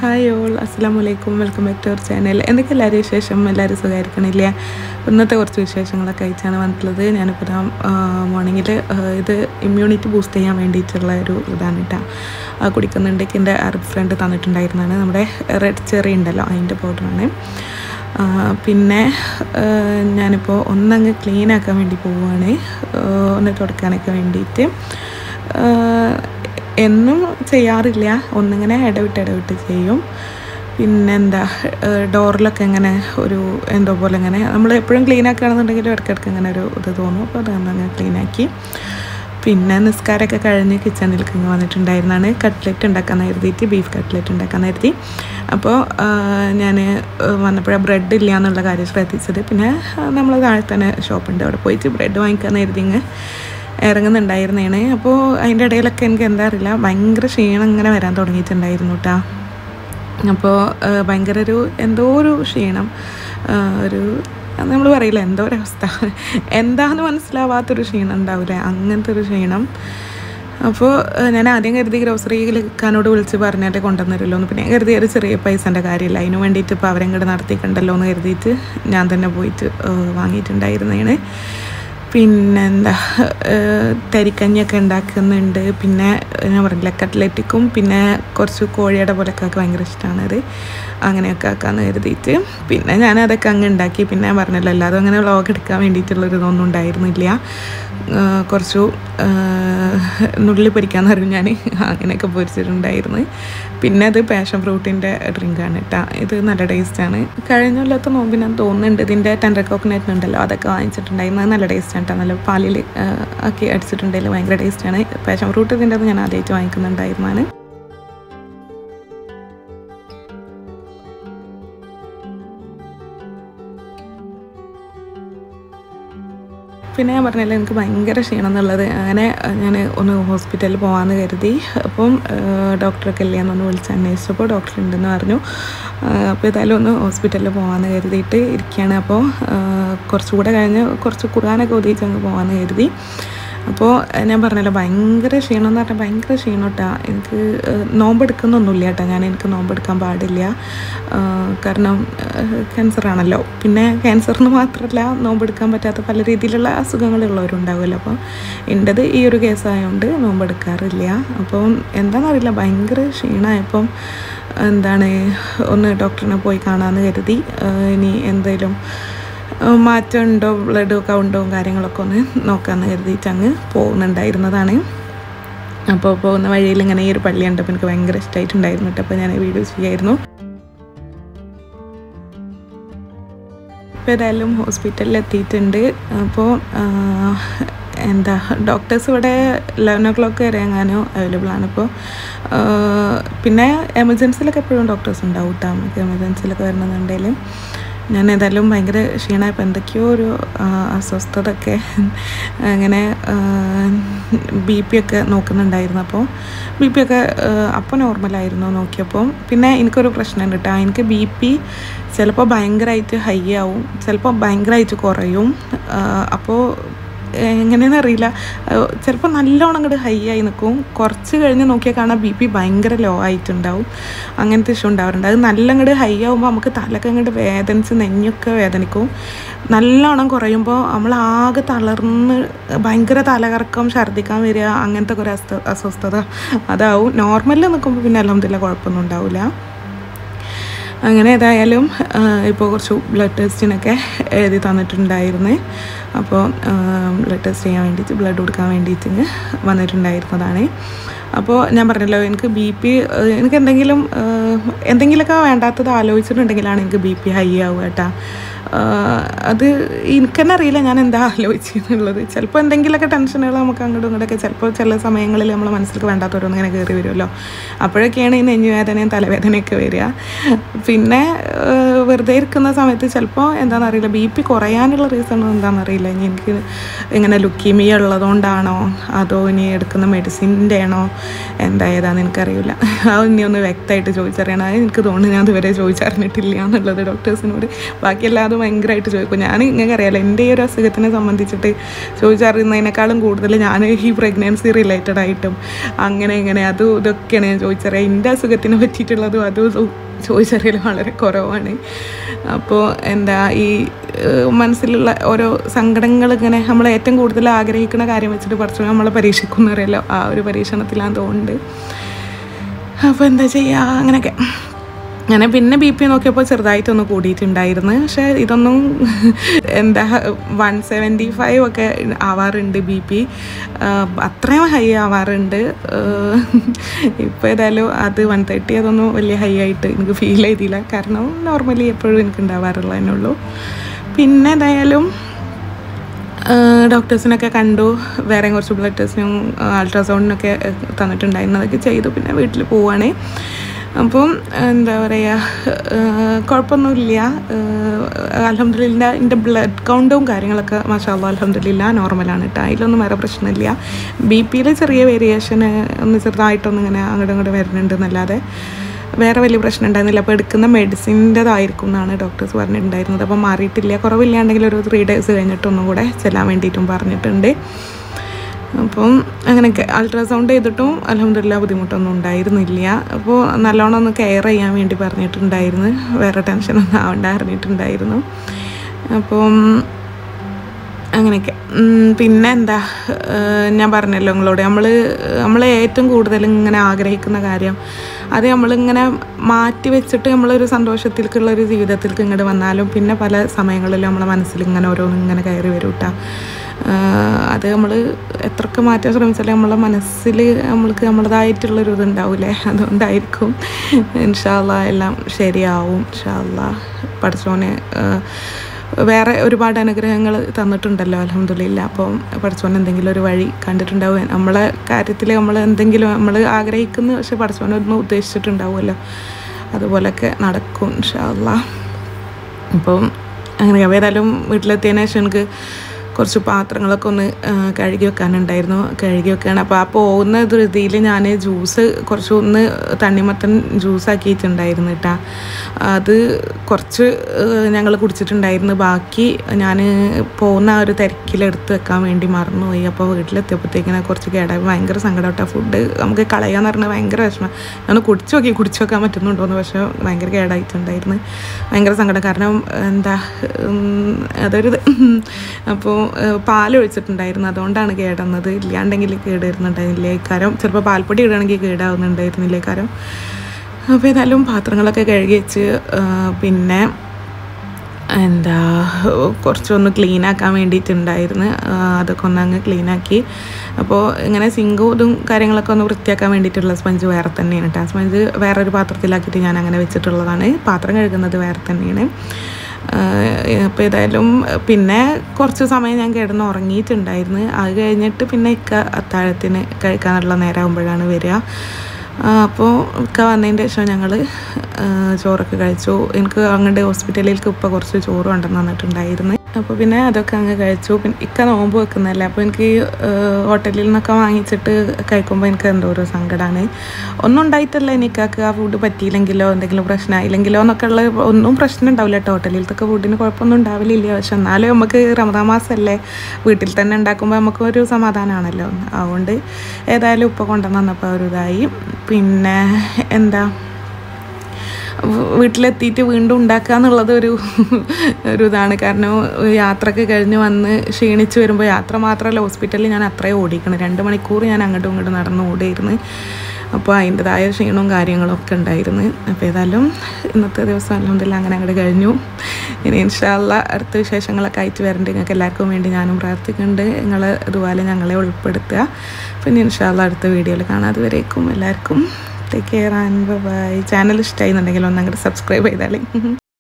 Hi all അസ്സാം വലൈക്കും welcome back to our channel എന്തൊക്കെ എല്ലാവരും വിശേഷം എല്ലാവരും സുഖമായിരിക്കണില്ലേ ഇന്നത്തെ കുറച്ച് വിശേഷങ്ങളൊക്കെ അയച്ചാണ് വന്നിട്ടുള്ളത് ഞാനിപ്പോൾ മോർണിംഗിൽ ഇത് ഇമ്മ്യൂണിറ്റി ബൂസ്റ്റ് ചെയ്യാൻ വേണ്ടിയിട്ടുള്ള ഒരു ഇതാണ് കേട്ടോ കുടിക്കുന്നുണ്ട് എൻ്റെ അറബ് ഫ്രണ്ട് തന്നിട്ടുണ്ടായിരുന്നതാണ് നമ്മുടെ റെഡ് ചെറി ഉണ്ടല്ലോ അതിൻ്റെ പൗഡറാണ് പിന്നെ ഞാനിപ്പോൾ ഒന്നങ്ങ് ക്ലീൻ ആക്കാൻ വേണ്ടി പോവുകയാണ് ഒന്ന് തുടക്കാനൊക്കെ വേണ്ടിയിട്ട് എന്നും ചെയ്യാറില്ല ഒന്നിങ്ങനെ ഇടവിട്ട് ഇടവിട്ട് ചെയ്യും പിന്നെന്താ ഡോറിലൊക്കെ ഇങ്ങനെ ഒരു എന്തോ പോലെ ഇങ്ങനെ നമ്മൾ എപ്പോഴും ക്ലീൻ ആക്കുകയാണെന്നുണ്ടെങ്കിലും ഇടയ്ക്കിടയ്ക്ക് ഇങ്ങനെ ഒരു ഇത് തോന്നും അപ്പോൾ അത് അങ്ങനെ ക്ലീൻ ആക്കി പിന്നെ നിസ്കാരമൊക്കെ കഴിഞ്ഞ് കിച്ചണിലേക്ക് ഇങ്ങ് വന്നിട്ടുണ്ടായിരുന്നാണ് കട്ട്ലറ്റ് ഉണ്ടാക്കാൻ കരുതിയിട്ട് ബീഫ് കട്ട്ലറ്റ് ഉണ്ടാക്കാൻ കരുതി അപ്പോൾ ഞാൻ വന്നപ്പോഴേ ബ്രെഡ് ഇല്ല എന്നുള്ള കാര്യം ശ്രദ്ധിച്ചത് പിന്നെ നമ്മൾ താഴെ തന്നെ ഷോപ്പുണ്ട് അവിടെ പോയിട്ട് ബ്രെഡ് വാങ്ങിക്കാൻ കരുതിങ്ങ് ഇറങ്ങുന്നുണ്ടായിരുന്നേണ് അപ്പോൾ അതിൻ്റെ ഇടയിലൊക്കെ എനിക്ക് എന്താ അറിയില്ല ഭയങ്കര ക്ഷീണം ഇങ്ങനെ വരാൻ തുടങ്ങിയിട്ടുണ്ടായിരുന്നു കേട്ടോ അപ്പോൾ ഭയങ്കര ഒരു എന്തോ ഒരു ക്ഷീണം ഒരു നമ്മൾ പറയില്ല എന്തോ ഒരവസ്ഥ എന്താന്ന് മനസ്സിലാവാത്തൊരു ക്ഷീണം ഉണ്ടാവില്ലേ അങ്ങനത്തെ ഒരു ക്ഷീണം അപ്പോൾ ഞാൻ ആദ്യം കരുതി ഗ്രോസറിക്കാനോട് വിളിച്ച് പറഞ്ഞാലേ കൊണ്ടുവന്നിരല്ലോ എന്ന് പിന്നെ കരുതി ഒരു ചെറിയ പൈസൻ്റെ കാര്യമില്ല അതിന് വേണ്ടിയിട്ട് ഇപ്പോൾ അവരെങ്ങോട്ട് നടത്തിക്കണ്ടല്ലോ എന്ന് കരുതിയിട്ട് ഞാൻ തന്നെ പോയിട്ട് വാങ്ങിയിട്ടുണ്ടായിരുന്നതാണ് പിന്നെന്താ തരിക്കഞ്ഞൊക്കെ ഉണ്ടാക്കുന്നുണ്ട് പിന്നെ ഞാൻ പറഞ്ഞില്ല കട്ട്ലറ്റിക്കും പിന്നെ കുറച്ച് കോഴിയുടെ പോലെയൊക്കെ ഭയങ്കര ഇഷ്ടമാണ് അത് അങ്ങനെയൊക്കെ ആക്കാമെന്ന് കരുതിയിട്ട് പിന്നെ ഞാൻ അതൊക്കെ അങ്ങ് ഉണ്ടാക്കി പിന്നെ ഞാൻ പറഞ്ഞല്ലോ എല്ലാതും അങ്ങനെ വ്ളോഗ് എടുക്കാൻ വേണ്ടിയിട്ടുള്ളൊരു ഇതൊന്നും ഉണ്ടായിരുന്നില്ല കുറച്ചു നുള്ളി പൊരിക്കാന്ന് പറയും ഞാൻ അങ്ങനെയൊക്കെ പൊരിച്ചിട്ടുണ്ടായിരുന്നു പിന്നെ അത് പാഷൻ ഫ്രൂട്ടിൻ്റെ ഡ്രിങ്കാണ് കേട്ടോ ഇത് നല്ല ടേസ്റ്റാണ് കഴിഞ്ഞ കൊല്ലത്തെ നോമ്പിനാന്ന് തോന്നുന്നുണ്ട് ഇതിൻ്റെ ടെൻഡർ കോക്കനട്ട് ഉണ്ടല്ലോ അതൊക്കെ വാങ്ങിച്ചിട്ടുണ്ടായിരുന്നു നല്ല ടേസ്റ്റാണ് കേട്ടോ നല്ല പാലിൽ ആക്കി അടിച്ചിട്ടുണ്ടെങ്കിൽ ഭയങ്കര ടേസ്റ്റാണ് പാഷൻ ഫ്രൂട്ട് ഇതിൻ്റെ ഞാൻ ആദ്യമായിട്ട് വാങ്ങിക്കുന്നുണ്ടായിരുന്നാണ് പിന്നെ ഞാൻ പറഞ്ഞല്ലോ എനിക്ക് ഭയങ്കര ക്ഷീണം എന്നുള്ളത് അങ്ങനെ ഞാൻ ഒന്ന് ഹോസ്പിറ്റലിൽ പോകാമെന്ന് കരുതി അപ്പം ഡോക്ടറൊക്കെ ഇല്ലേ എന്നൊന്ന് വിളിച്ച് അന്വേഷിച്ചപ്പോൾ ഡോക്ടർ ഉണ്ടെന്ന് പറഞ്ഞു അപ്പോൾ ഏതായാലും ഒന്ന് ഹോസ്പിറ്റലിൽ പോകാമെന്ന് കരുതിയിട്ട് ഇരിക്കുകയാണ് അപ്പോൾ കുറച്ചുകൂടെ കഴിഞ്ഞ് കുറച്ച് ഖുർആാനൊക്കെ ഒതിച്ച് അങ്ങ് പോകാമെന്ന് കരുതി അപ്പോൾ ഞാൻ പറഞ്ഞല്ലോ ഭയങ്കര ക്ഷീണം എന്ന് പറഞ്ഞാൽ ഭയങ്കര ക്ഷീണം കേട്ടോ എനിക്ക് നോമ്പെടുക്കുന്നൊന്നുമില്ല കേട്ടോ ഞാൻ എനിക്ക് നോമ്പെടുക്കാൻ പാടില്ല കാരണം ക്യാൻസർ ആണല്ലോ പിന്നെ ക്യാൻസറിന് മാത്രമല്ല നോമ്പെടുക്കാൻ പറ്റാത്ത പല രീതിയിലുള്ള അസുഖങ്ങളുള്ളവരുണ്ടാവുമല്ലോ അപ്പോൾ എൻ്റെത് ഈ ഒരു കേസായതുകൊണ്ട് നോമ്പെടുക്കാറില്ല അപ്പോൾ എന്താണെന്നറിയില്ല ഭയങ്കര ക്ഷീണമായപ്പം എന്താണ് ഒന്ന് ഡോക്ടറിനെ പോയി കാണാമെന്ന് കരുതി ഇനി എന്തെങ്കിലും മാറ്റമുണ്ടോ ബ്ലഡ് കൗണ്ടും കാര്യങ്ങളൊക്കെ ഒന്ന് നോക്കാമെന്ന് കരുതിയിട്ട് അങ്ങ് പോകുന്നുണ്ടായിരുന്നതാണ് അപ്പോൾ പോകുന്ന വഴിയിൽ ഇങ്ങനെ ഈ ഒരു പള്ളി കണ്ടപ്പോൾ എനിക്ക് ഭയങ്കര ഇഷ്ടമായിട്ടുണ്ടായിരുന്നു കേട്ടോ അപ്പോൾ ഞാൻ വീഡിയോ ചെയ്യായിരുന്നു ഇപ്പോൾ ഏതായാലും ഹോസ്പിറ്റലിൽ എത്തിയിട്ടുണ്ട് അപ്പോൾ എന്താ ഡോക്ടേഴ്സ് ഇവിടെ ലെവൻ ഓ ക്ലോക്ക് വരെ എങ്ങാനോ അവൈലബിൾ ആണ് ഇപ്പോൾ പിന്നെ എമർജൻസിയിലൊക്കെ എപ്പോഴും ഡോക്ടേഴ്സ് ഉണ്ടാവും കേട്ടോ നമുക്ക് എമർജൻസിയിലൊക്കെ വരണമെന്നുണ്ടെങ്കിൽ ഞാൻ ഏതായാലും ഭയങ്കര ക്ഷീണമായപ്പോൾ എന്തൊക്കെയോ ഒരു അസ്വസ്ഥതയൊക്കെ അങ്ങനെ ബി പി ഒക്കെ നോക്കുന്നുണ്ടായിരുന്നു അപ്പോൾ ബി പി ഒക്കെ അപ്പോൾ നോർമലായിരുന്നു നോക്കിയപ്പോൾ പിന്നെ എനിക്കൊരു പ്രശ്നമുണ്ട് കേട്ടോ എനിക്ക് ബി പി ചിലപ്പോൾ ഭയങ്കരമായിട്ട് ഹൈ ആവും ചിലപ്പോൾ ഭയങ്കരമായിട്ട് കുറയും അപ്പോൾ എങ്ങനെയെന്ന് അറിയില്ല ചിലപ്പോൾ നല്ലോണം അങ്ങോട്ട് ഹൈ ആയി നിൽക്കും കുറച്ച് കഴിഞ്ഞ് നോക്കിയാൽ കാണാൻ ബി പി ഭയങ്കര ലോ ആയിട്ടുണ്ടാവും അങ്ങനത്തെ ഇഷ്യൂ ഉണ്ടാവാറുണ്ട് അത് നല്ല അങ്ങോട്ട് ഹൈ ആകുമ്പോൾ നമുക്ക് തലക്ക് അങ്ങോട്ട് വേദനിച്ച് നെഞ്ഞൊക്കെ വേദനിക്കും നല്ലോണം കുറയുമ്പോൾ നമ്മൾ ആകെ തളർന്ന് ഭയങ്കര തലകറക്കം ഛർദ്ദിക്കാൻ വരിക അങ്ങനത്തെ ഒരു അസ്വ അസ്വസ്ഥത അതാവും നോർമലിൽ നിൽക്കുമ്പോൾ പിന്നെ അലഹമില്ല കുഴപ്പമൊന്നും ഉണ്ടാവില്ല അങ്ങനെ ഏതായാലും ഇപ്പോൾ കുറച്ച് ബ്ലഡ് ടെസ്റ്റിനൊക്കെ എഴുതി തന്നിട്ടുണ്ടായിരുന്നു അപ്പോൾ ബ്ലഡ് ടെസ്റ്റ് ചെയ്യാൻ വേണ്ടിയിട്ട് ബ്ലഡ് കൊടുക്കാൻ വേണ്ടിയിട്ട് വന്നിട്ടുണ്ടായിരുന്നതാണ് അപ്പോൾ ഞാൻ പറഞ്ഞല്ലോ എനിക്ക് ബി പി എനിക്ക് എന്തെങ്കിലും എന്തെങ്കിലുമൊക്കെ വേണ്ടാത്തത് ആലോചിച്ചിട്ടുണ്ടെങ്കിലാണ് എനിക്ക് ബി പി ഹൈ ആവുക കേട്ടോ അത് എനിക്ക് തന്നെ അറിയില്ല ഞാൻ എന്താ ആലോചിച്ചെന്നുള്ളത് ചിലപ്പോൾ എന്തെങ്കിലുമൊക്കെ ടെൻഷനുകൾ നമുക്ക് അങ്ങോട്ടും ഇങ്ങോട്ടൊക്കെ ചിലപ്പോൾ ചില സമയങ്ങളിൽ നമ്മളെ മനസ്സിലേക്ക് വേണ്ടാത്തവരൊന്നും ഇങ്ങനെ കയറി വരുമല്ലോ അപ്പോഴൊക്കെയാണ് ഈ നെഞ്ഞുവേദനയും തലവേദനയൊക്കെ വരിക പിന്നെ ഏഹ്, വെറുതെ ഇരിക്കുന്ന സമയത്ത് ചിലപ്പോൾ എന്താണെന്ന് അറിയില്ല ബി പി കുറയാനുള്ള റീസൺ എന്താണെന്ന് അറിയില്ല ഇനി എനിക്ക് ഇങ്ങനെ ലുക്കീമിയ ഉള്ളതുകൊണ്ടാണോ അതോ ഇനി എടുക്കുന്ന മെഡിസിൻ്റെ ആണോ എന്താ ഏതാന്ന് എനിക്കറിയില്ല അത് ഇനി ഒന്ന് വ്യക്തമായിട്ട് ചോദിച്ചറിയണം അത് എനിക്ക് തോന്നുന്നു ഞാൻ ഇതുവരെ ചോദിച്ചറിഞ്ഞിട്ടില്ല എന്നുള്ളത് ഡോക്ടേഴ്സിനോട് ബാക്കിയെല്ലാം അത് ഭയങ്കരമായിട്ട് ചോദിക്കും ഞാൻ ഇങ്ങനെ അറിയാലോ എൻ്റെ ഈ ഒരു അസുഖത്തിനെ സംബന്ധിച്ചിട്ട് ചോദിച്ചറിയുന്നതിനേക്കാളും കൂടുതൽ ഞാൻ ഈ പ്രഗ്നൻസി റിലേറ്റഡ് ആയിട്ടും അങ്ങനെ ഇങ്ങനെ അതും ഇതൊക്കെയാണ് ഞാൻ ചോദിച്ചറിയുക എൻ്റെ അസുഖത്തിനെ പറ്റിയിട്ടുള്ളതും അതും ഇതും ചോദിച്ചറിയൽ വളരെ കുറവാണ് അപ്പോൾ എന്താ ഈ ഏഹ്, മനസ്സിലുള്ള ഓരോ സങ്കടങ്ങൾ ഇങ്ങനെ നമ്മൾ ഏറ്റവും കൂടുതൽ ആഗ്രഹിക്കുന്ന കാര്യം വെച്ചിട്ട് കുറച്ച് നമ്മളെ പരീക്ഷിക്കും അറിയാലോ ആ ഒരു പരീക്ഷണത്തിലാന്ന് തോന്നുന്നുണ്ട് അപ്പോൾ എന്താ ചെയ്യുക അങ്ങനെയൊക്കെ അങ്ങനെ പിന്നെ ബി പി നോക്കിയപ്പോൾ ചെറുതായിട്ടൊന്ന് കൂടിയിട്ടുണ്ടായിരുന്നു പക്ഷേ ഇതൊന്നും എന്താ വൺ സെവൻറ്റി ഫൈവ് ഒക്കെ ആവാറുണ്ട് ബി പി അത്രയും ഹൈ ആവാറുണ്ട് ഇപ്പോൾ ഏതായാലും അത് വൺ തേർട്ടി അതൊന്നും വലിയ ഹൈ ആയിട്ട് എനിക്ക് ഫീൽ ചെയ്തില്ല കാരണം നോർമലി എപ്പോഴും എനിക്ക് ഉണ്ടാവാറുള്ളതന്നെ ഉള്ളൂ പിന്നെ ഏതായാലും ഡോക്ടേഴ്സിനൊക്കെ കണ്ടു വേറെ കുറച്ച് ബ്ലഡ് ടെസ്റ്റിനും അൾട്രാസൗണ്ടിനൊക്കെ തന്നിട്ടുണ്ടായിരുന്നു അതൊക്കെ ചെയ്തു പിന്നെ വീട്ടിൽ പോവുകയാണ് അപ്പം എന്താ പറയുക കുഴപ്പമൊന്നുമില്ല അലഹമില്ല എൻ്റെ ബ്ലഡ് കൗണ്ടും കാര്യങ്ങളൊക്കെ മാഷാല്ല അലഹമില്ല നോർമലാണ് കേട്ടോ അതിലൊന്നും വേറെ പ്രശ്നമില്ല ബി പിയിൽ ചെറിയ വേരിയേഷൻ ഒന്ന് ചെറുതായിട്ടൊന്നും ഇങ്ങനെ അങ്ങോട്ടും ഇങ്ങോട്ടും വരുന്നുണ്ട് എന്നല്ലാതെ വേറെ വലിയ പ്രശ്നം ഉണ്ടായിരുന്നില്ല അപ്പോൾ എടുക്കുന്ന മെഡിസിൻ്റെതായിരിക്കും എന്നാണ് ഡോക്ടേഴ്സ് പറഞ്ഞിട്ടുണ്ടായിരുന്നത് അപ്പോൾ മാറിയിട്ടില്ല കുറവില്ലാണ്ടെങ്കിൽ ഒരു ത്രീ ഡേയ്സ് കഴിഞ്ഞിട്ട് ഒന്നും കൂടെ ചെല്ലാൻ വേണ്ടിയിട്ടും പറഞ്ഞിട്ടുണ്ട് അപ്പം അങ്ങനെയൊക്കെ അൾട്രാസൗണ്ട് ചെയ്തിട്ടും അലഹമില്ല ബുദ്ധിമുട്ടൊന്നും ഉണ്ടായിരുന്നില്ല അപ്പോൾ നല്ലോണം ഒന്ന് കെയർ ചെയ്യാൻ വേണ്ടി പറഞ്ഞിട്ടുണ്ടായിരുന്നു വേറെ ടെൻഷനൊന്നും ആവണ്ട അറിഞ്ഞിട്ടുണ്ടായിരുന്നു അപ്പം അങ്ങനെയൊക്കെ ഉം, പിന്നെ എന്താ ഏഹ് ഞാൻ പറഞ്ഞല്ലോ നിങ്ങളോട് നമ്മൾ നമ്മൾ ഏറ്റവും കൂടുതൽ ഇങ്ങനെ ആഗ്രഹിക്കുന്ന കാര്യം അത് നമ്മളിങ്ങനെ മാറ്റി വെച്ചിട്ട് നമ്മളൊരു സന്തോഷത്തിലേക്കുള്ള ഒരു ജീവിതത്തിലേക്ക് ഇങ്ങോട്ട് വന്നാലും പിന്നെ പല സമയങ്ങളിലും നമ്മളെ മനസ്സിൽ ഇങ്ങനെ ഓരോന്നും ഇങ്ങനെ കയറി വരും കേട്ടോ അത് നമ്മൾ എത്രയൊക്കെ മാറ്റാൻ ശ്രമിച്ചാലും നമ്മളെ മനസ്സിൽ നമ്മൾക്ക് നമ്മളതായിട്ടുള്ളൊരു ഇതുണ്ടാവില്ലേ അതുകൊണ്ടായിരിക്കും ഇൻഷാല്ല എല്ലാം ശരിയാവും ഇൻഷാല്ല പഠിച്ചോനെ ഏഹ് വേറെ ഒരുപാട് അനുഗ്രഹങ്ങൾ തന്നിട്ടുണ്ടല്ലോ അലഹമില്ല അപ്പം പഠിച്ചോൻ എന്തെങ്കിലും ഒരു വഴി കണ്ടിട്ടുണ്ടാവും നമ്മളെ കാര്യത്തിൽ നമ്മൾ എന്തെങ്കിലും നമ്മൾ ആഗ്രഹിക്കുന്നു പക്ഷെ പഠിച്ചോനൊന്നും ഉദ്ദേശിച്ചിട്ടുണ്ടാവുമല്ലോ അതുപോലെയൊക്കെ നടക്കും ഇൻഷാല്ല അപ്പം അങ്ങനെ ഏതായാലും വീട്ടിലെത്തിയതിനു ശേഷം എനിക്ക് കുറച്ച് പാത്രങ്ങളൊക്കെ ഒന്ന് ആ, കഴുകി വെക്കാനുണ്ടായിരുന്നു കഴുകി വെക്കുകയാണ് അപ്പോൾ ആ പോകുന്ന ധൃതിയിൽ ഞാൻ ജ്യൂസ് കുറച്ച് ഒന്ന് തണ്ണിമത്തൻ ജ്യൂസ് ആക്കിയിട്ടുണ്ടായിരുന്നു കേട്ടോ അത് കുറച്ച് ഞങ്ങൾ കുടിച്ചിട്ടുണ്ടായിരുന്നു ബാക്കി ഞാൻ പോകുന്ന ആ ഒരു തിരക്കിലെടുത്ത് വെക്കാൻ വേണ്ടി മറന്നുപോയി അപ്പോൾ വീട്ടിലെത്തിയപ്പോഴത്തേക്കിനെ കുറച്ച് കേടായി ഭയങ്കര സങ്കടം കേട്ടോ ഫുഡ് നമുക്ക് കളയാന്ന് പറഞ്ഞാൽ ഭയങ്കര വിഷമം ഞാൻ കുടിച്ചു നോക്കി കുടിച്ചു വെക്കാൻ പറ്റുന്നുണ്ടോയെന്ന് പക്ഷേ ഭയങ്കര കേടായിട്ടുണ്ടായിരുന്നു ഭയങ്കര സങ്കടം കാരണം എന്താ ഉം, അതൊരു ഇത്. അപ്പോൾ പാൽ ഒഴിച്ചിട്ടുണ്ടായിരുന്നു അതുകൊണ്ടാണ് കേടുന്നത് ഇല്ലാണ്ടെങ്കിൽ കേട് വരുന്നുണ്ടായിരുന്നില്ല ഇക്കാരം ചിലപ്പോൾ പാൽപ്പൊടി ഇടുകയാണെങ്കിൽ കേടാവുന്നുണ്ടായിരുന്നില്ല ഇക്കാരം അപ്പോൾ ഏതായാലും പാത്രങ്ങളൊക്കെ കഴുകി വെച്ച് ആ, പിന്നെ എന്താ കുറച്ചൊന്ന് ക്ലീൻ ആക്കാൻ വേണ്ടിയിട്ടുണ്ടായിരുന്നു ആ, അതൊക്കെ ഒന്ന് അങ്ങ് ക്ലീൻ ആക്കി അപ്പോൾ ഇങ്ങനെ സിങ്കും ഇതും കാര്യങ്ങളൊക്കെ ഒന്ന് വൃത്തിയാക്കാൻ വേണ്ടിയിട്ടുള്ള സ്പഞ്ച് വേറെ തന്നെയാണ് കേട്ടോ ആ സ്പഞ്ച് വേറൊരു പാത്രത്തിലാക്കിയിട്ട് ഞാൻ അങ്ങനെ വെച്ചിട്ടുള്ളതാണ് പാത്രം കഴുകുന്നത് വേറെ തന്നെയാണ് അപ്പോൾ ഏതായാലും പിന്നെ കുറച്ച് സമയം ഞാൻ കിടന്ന് ഉറങ്ങിയിട്ടുണ്ടായിരുന്നു അത് കഴിഞ്ഞിട്ട് പിന്നെ ഇക്ക അത്താഴത്തിന് കഴിക്കാനുള്ള നേരമാകുമ്പോഴാണ് വരിക ആ, അപ്പോൾ ഇക്ക വന്നതിൻ്റെ ശേഷം ഞങ്ങൾ ചോറൊക്കെ കഴിച്ചു എനിക്ക് അങ്ങോട്ട് ഹോസ്പിറ്റലിലേക്ക് ഇപ്പോൾ കുറച്ച് ചോറ് കൊണ്ടുവന്ന് തന്നിട്ടുണ്ടായിരുന്നു അപ്പോൾ പിന്നെ അതൊക്കെ അങ്ങ് കഴിച്ചു പിന്നെ ഇക്ക നോമ്പ് വെക്കുന്നതല്ലേ അപ്പോൾ എനിക്ക് ഹോട്ടലിൽ നിന്നൊക്കെ വാങ്ങിച്ചിട്ട് കഴിക്കുമ്പോൾ എനിക്ക് എന്തോ ഒരു സങ്കടമാണ് ഒന്നും ഉണ്ടായിട്ടല്ല എനിക്കാക്ക് ആ ഫുഡ് പറ്റിയില്ലെങ്കിലോ എന്തെങ്കിലും പ്രശ്നമായില്ലെങ്കിലോ എന്നൊക്കെ ഉള്ള ഒന്നും പ്രശ്നം ഉണ്ടാവില്ല കേട്ടോ ഹോട്ടലിലത്തൊക്കെ ഫുഡിന് കുഴപ്പമൊന്നും ഉണ്ടാവില്ല പക്ഷെ എന്നാലും നമുക്ക് റമദാൻ മാസമല്ലേ വീട്ടിൽ തന്നെ ഉണ്ടാക്കുമ്പോൾ നമുക്ക് ഒരു സമാധാനമാണല്ലോ അതുകൊണ്ട് ഏതായാലും ഉപ്പ കൊണ്ടുവന്ന് വന്നപ്പോൾ ഒരു ഇതായി പിന്നെ എന്താ വ് വീട്ടിലെത്തിയിട്ട് വീണ്ടും ഉണ്ടാക്കുക എന്നുള്ളത് ഒരു ഒരു ഇതാണ് കാരണം യാത്രയൊക്കെ കഴിഞ്ഞ് വന്ന് ക്ഷീണിച്ച് വരുമ്പോൾ യാത്ര മാത്രമല്ല ഹോസ്പിറ്റലിൽ ഞാൻ അത്രയും ഓടിക്കണം രണ്ട് മണിക്കൂർ ഞാൻ അങ്ങോട്ടും ഇങ്ങോട്ടും നടന്ന് ഓടിയിരുന്നു അപ്പോൾ അതിൻ്റെതായ ക്ഷീണവും കാര്യങ്ങളും ഒക്കെ ഉണ്ടായിരുന്നു അപ്പോൾ ഏതായാലും ഇന്നത്തെ ദിവസം അലഹമില്ല അങ്ങനെ അങ്ങോട്ട് കഴിഞ്ഞു ഇനി ഇൻഷാല്ല അടുത്ത വിശേഷങ്ങളൊക്കെ അയച്ചു വരണ്ട് നിങ്ങൾക്ക് എല്ലാവർക്കും വേണ്ടി ഞാനും പ്രാർത്ഥിക്കുന്നുണ്ട് നിങ്ങൾ ഇതുപോലെ ഞങ്ങളെ ഉൾപ്പെടുത്തുക പിന്നെ ഇൻഷാല്ല അടുത്ത വീഡിയോയിൽ കാണാതെ വരേക്കും എല്ലാവർക്കും take care and bye channel ഇഷ്ടമായിരുന്നുണ്ടെങ്കിൽ ഒന്ന് അങ്ങോട്ട് സബ്സ്ക്രൈബ് ചെയ്താളി